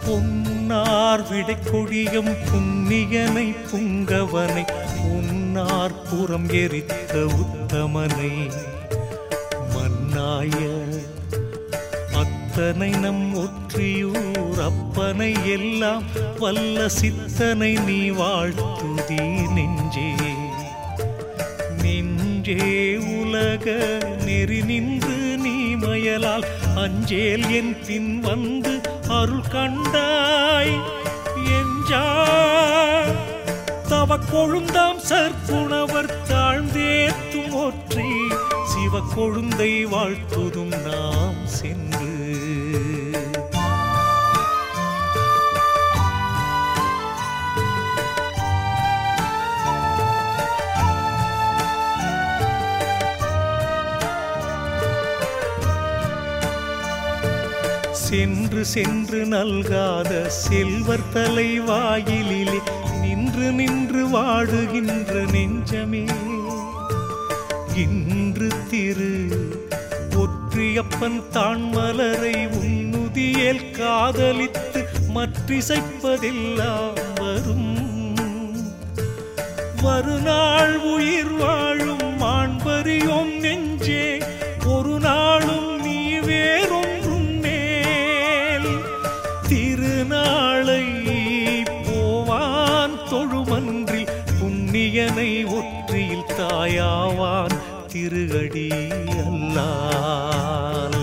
பொன்னார் விடைக்கொழியம் புண்ணியனை புங்கவனை உன்னார் புறம் எரித்த உத்தமனை மன்னாய அத்தனை நம் ஒற்றியூர் அப்பனை எல்லாம் வல்ல சித்தனை நீ வாழ்த்துதி நெஞ்சே நெஞ்சே உலக நெறி நின்று நீ மயலால் அஞ்சேல் என் பின் வந்து அருள் கண்டாய் எஞ்சா தவ கொழுந்தாம் சற்புணவர் தாழ்ந்தேத்தும் ஒற்றி சிவ கொழுந்தை வாழ்த்துதும் நாம் சென்று சென்று சென்று நல்காத செல்வர் தலை வாயிலிலே நின்று நின்று வாடுகின்ற நெஞ்சமே இன்று திரு ஒற்றியப்பன் தான் மலரை உன்னுதியேல் காதலித்து மற்றிசைப்பதெல்லாம் வரும் வருநாள் உயிர் வாழும் மாண்பறியோம் நெஞ்சே ஒரு நாளும் நீ வேறொன்றும் மேல் திருநாளை போவான் தொழுமன்றி புண்ணியனை ஒற்றியில் தாயாவான் திருகடி அல்லால்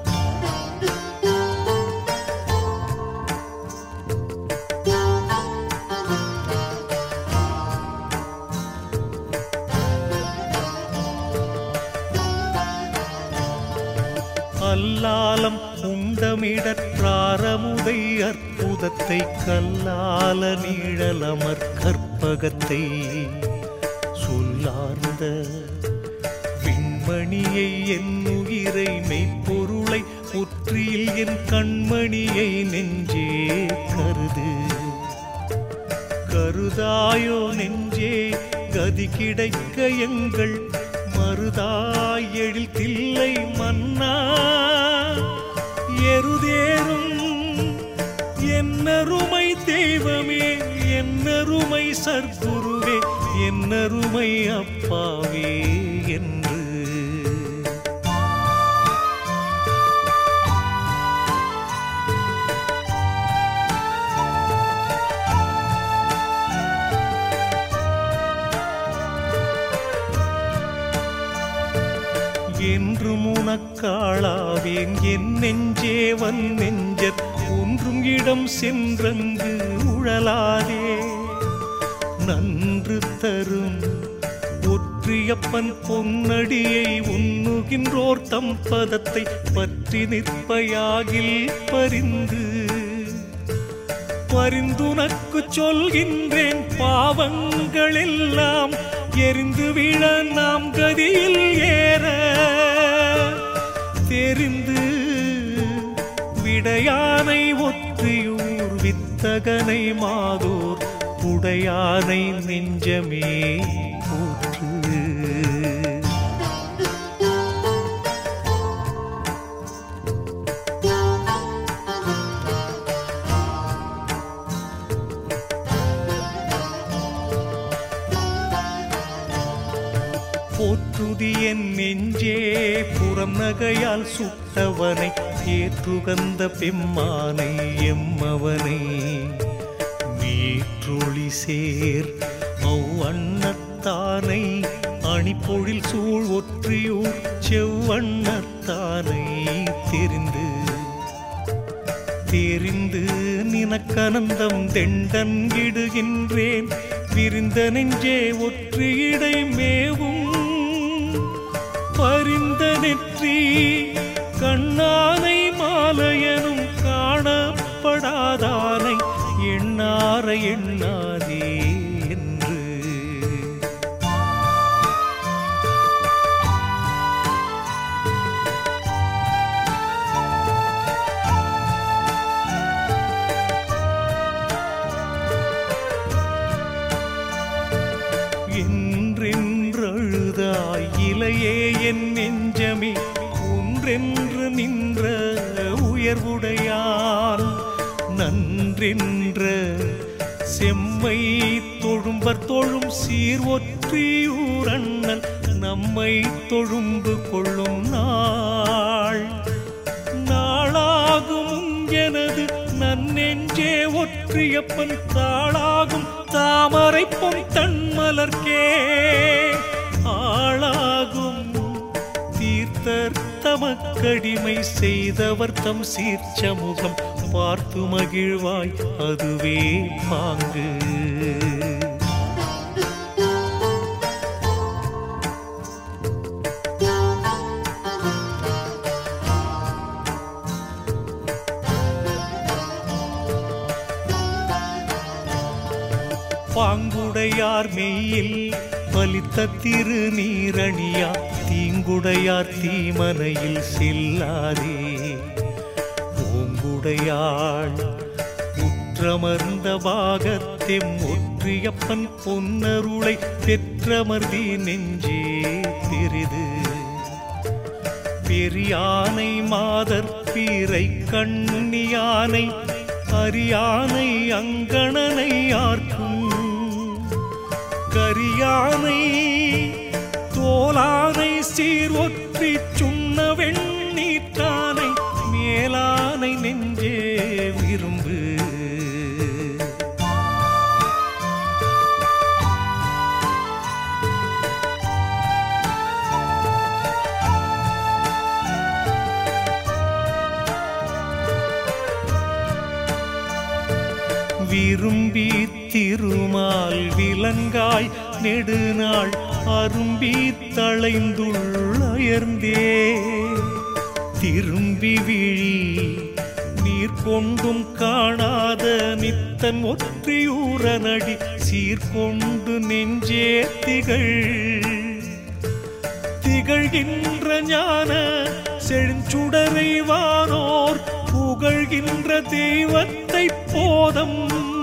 அல்லாலம் உண்டமிடற்றாரமுதை அற்புதத்தை கல்லால நீழலமர் கற்பகத்தை சொல்லார்ந்த விண்மணியை என் உயிரை மெய்ப்பொருளை ஒற்றியில் என் கண்மணியை நெஞ்சே கருது கருதாயோ நெஞ்சே கதி கிடைக்க எங்கள் மருதாய் எழில் தில்லை மன்னா எருதேறும் என்னருமை தெய்வமே என்னருமை சர்க்குருவே என்னருமை அப்பாவே என்று என்றும் உனக்காளாவேன் என் நெஞ்சே வன் நெஞ்சர் ஒன்றும் இடம் சென்றங்கு உழலாதே நன்று தரும் ஒற்றியப்பன் பொன்னடியை உண்ணுகின்றோர் தம் பதத்தை பற்றி நிற்பயாகில் பரிந்து பரிந்துனக்கு சொல்கின்றேன் பாவங்கள் எல்லாம் எரிந்து விழ நாம் கதியில் ஏற தெரிந்து விடையானை ஒற்றியூர் வித்தகனை மாதோர் உடையானை நெஞ்சமே போற்று போற்றுதி என் நெஞ்சே புறம் நகையால் சுட்டவனை ஏற்றுகந்த பெம்மானை எம்மவனை மீற்றொளி சேர் அவ்வண்ணத்தானை அணிப்பொழில் சூழ் ஒற்றியூர் செவ்வண்ணத்தானை தெரிந்து தெரிந்து நினக்கனந்தம் தெண்டன் இடுகின்றேன் விரிந்த நெஞ்சே ஒற்றியிடை மேவும் பரிந்த நெற்றி கண்ணானை மாலையனும் காணப்படாதானை எண்ணார எண்ணாதே என்று என்றென்றழுதாய் இலையே என் நெஞ்சமே ஒன்றென்று நின்ற உயர்வுடையான் நன்றென்ற செம்மை தொழும்பர் தொழும் சீர் ஒற்றியூரண்ணல் நம்மை தொழும்பு கொள்ளும் நாள் நாளாகும் எனது நன்னெஞ்சே ஒற்றியப்பன் தாளாகும் தாமரை பொன் தன்மலர்க்கே ஆளாகும் தீர்த்தர் தமக்கடிமை செய்தவர் தம் சீர்ச்சமுகம் பார்த்து மகிழ்வாய் அதுவே பாங்கு பாங்குடையார் மெய்யில் பலித்த திருநீரணியா தீங்குடையார் தீமனையில் செல்லாதே ஓங்குடையாள் உற்றமர்ந்த பாகத்தெம் ஒற்றியப்பன் பொன்னருளை பெற்றமர்தி நெஞ்சே பெரிது பெரியானை மாதர் பீரை கண்ணியானை அரியானை அங்கணனை ஆர்க்கும் கரியானை தோலானை சீர் ஒற்றி சுண்ண வெண்ணீற்றானை மேலானை நெஞ்சே விரும்பு விரும்பி திருமால் விலங்காய் நெடுநாள் அரும்பி தளைந்துள்ளயர்ந்தே திரும்பி விழி நீர் கொண்டும் காணாத நித்தன் ஒற்றியூரனடி சீர்கொண்டு நெஞ்சே திகழ் திகழ்கின்ற ஞான செழுஞ்சுடரை வானோர் புகழ்கின்ற தெய்வத்தை போதம்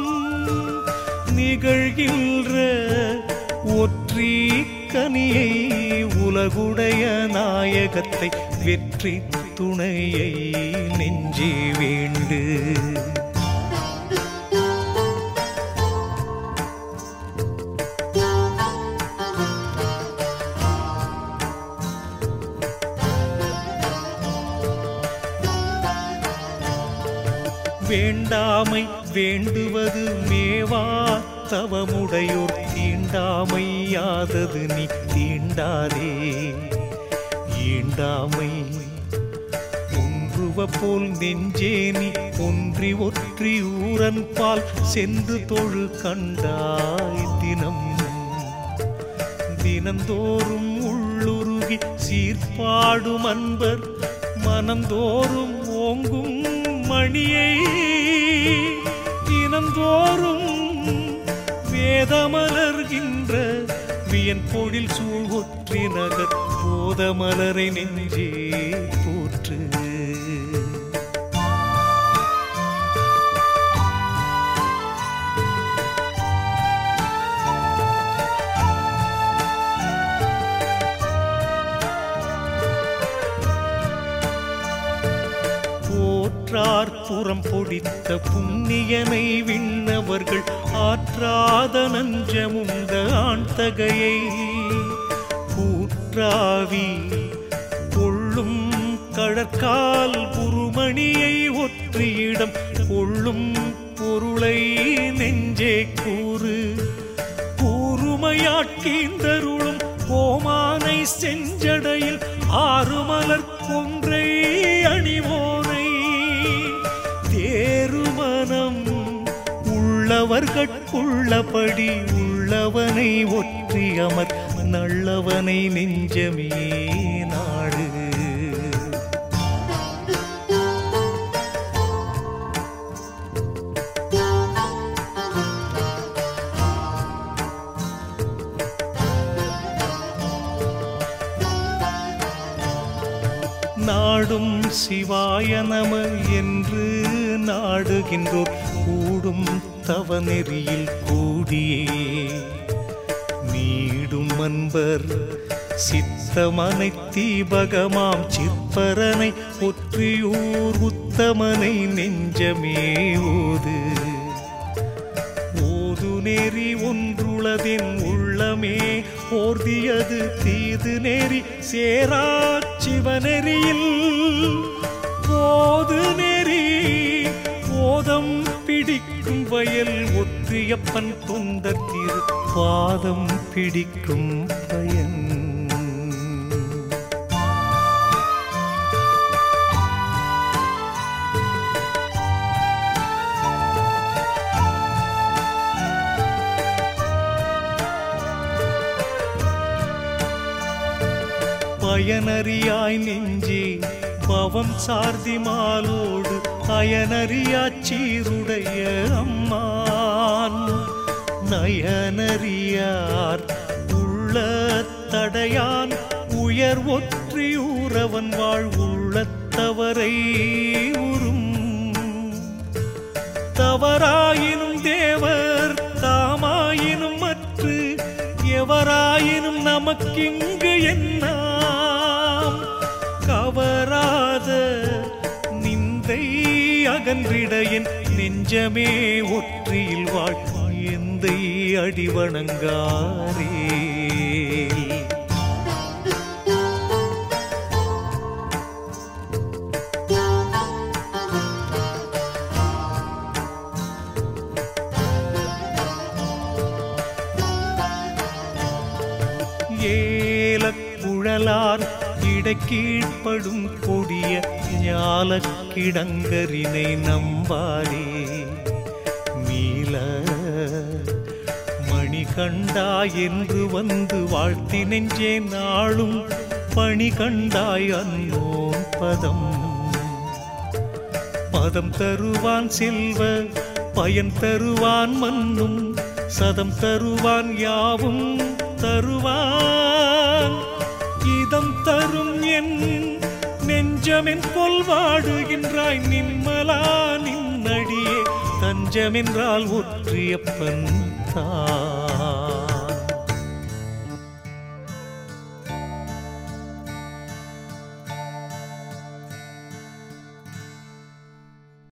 நிகழ்கின்ற ஒற்றி கனியை உலகுடைய நாயகத்தை வெற்றி துணையை நெஞ்சே வேண்டு வேண்டாமை வேண்டுவது மேவா தவமுடையோர் தீண்டாமை யாதது நீ தீண்டாதே ஈண்டாமை ஒன்றுவ போல் நெஞ்சே நீ ஒன்றி ஒற்றி ஊரன் பால் சென்று தொழு கண்டாய் தினம் தினந்தோறும் உள்ளுருகி சீர்பாடும் அன்பர் மனந்தோறும் ஓங்கும் மணியை தினந்தோறும் வேதமலர்கின்ற வியன் பொழில் சூழ் ஒற்றி நகர் போதமலரை நெஞ்சே போற்று போற்றார் புறம் பொடித்த புண்ணியனை விண்ணவர்கள் ஆற்றாத நஞ்சமுந்த ஆண்தகையை கூற்றாவி கொள்ளும் கழற்கால் குருமணியை ஒற்றியிடம் கொள்ளும் பொருளை நெஞ்சே கூறு கூறுமையாட்கீந்தருளும் கோமானை செஞ்சடையில் ஆறுமலர் கொன்றை அணிவோனை தேருமனம் உள்ளவர்கட்குள்ளபடி உள்ளவனை ஒற்றி அமர் நல்லவனை நெஞ்சமே நாடு நாடும் சிவாய நம என்று நாடுகின்றோர் கூடும் தவநெறியில் கூடியே நீடும் அன்பர் சித்தமனை தீபகமாம் சிற்பரனை ஒற்றியூர் உத்தமனை நெஞ்சமே ஓது ஓது நெறி ஒன்றுளதின் உள்ளமே ஓர்தியது தீது நெறி சேரா சிவநெறியில் போது நெறி போதம் பிடிக்கும் வயல் ஒற்றியப்பன் தொந்தத்திரு பாதம் பிடிக்கும் பயன் பயனறியாய் நெஞ்சே பவம் சார்தி மாலோடு அயனறியாச் சீருடைய அம்மான் நயனறியார் உள்ள தடையான் உயர் ஒற்றியூரவன் வாழ் உள்ளத்தவரை உறும் தவறாயினும் தேவர் தாமாயினும் மற்று எவராயினும் நமக்கிங்கு என்னாம் கவராத நிந்தை அகன்றிட என் நெஞ்சமே ஒற்றியில் வாழ் எந்தை அடிவணங்காரே ஏலக்குழலார் இடக்கீழ்ப்படும் கொடிய ஞாலக் கிடங்கரினை நம்பாரே மீள மணி கண்டாய் என்று வந்து வாழ்த்தி நெஞ்சே நாளும் பணி கண்டாய் அன்னோன் பதம் பதம் தருவான் செல்வ பயன் தருவான் மன்னும் சதம் தருவான் யாவும் தருவான் இதம் தரும் என் நெஞ்சமென் கொல்வாடுகின்றாய் நிம்மலா நின்னடியே தஞ்சமென்றால் ஒற்றியப்பன் தான்